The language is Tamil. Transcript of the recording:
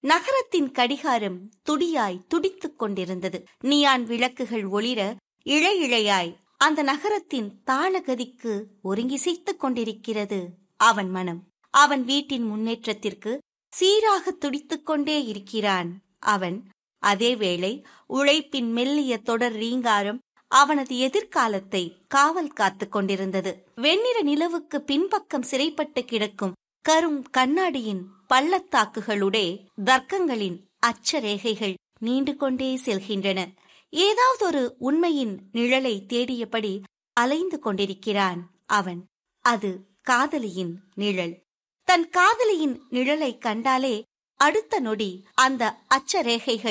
நகரத்தின் கடிகாரம் துடியாய் துடித்துக் கொண்டிருந்தது நியான் விளக்குகள் ஒளிர இழை இழையாய் அந்த நகரத்தின் தாளகதிக்கு ஒருங்கிசைத்துக் கொண்டிருக்கிறது அவன் மனம் அவன் வீட்டின் முன்னேற்றத்திற்கு சீராக துடித்துக் கொண்டே இருக்கிறான் அவன் அதேவேளை உழைப்பின் மெல்லிய தொடர் ரீங்காரம் அவனது எதிர்காலத்தை காவல் காத்துக் கொண்டிருந்தது வெண்ணிற நிலவுக்கு பின்பக்கம் சிறைப்பட்டு கிடக்கும் கரும் கண்ணாடியின் பள்ளத்தாக்குகளுடைய தர்க்கங்களின் அச்சரேகைகள் நீண்டு கொண்டே செல்கின்றன ஏதாவது ஒரு உண்மையின் நிழலை தேடியபடி அலைந்து கொண்டிருக்கிறான் அவன் அது காதலியின் நிழல் தன் காதலியின் நிழலை கண்டாலே அடுத்த நொடி அந்த அச்சரேகைகள்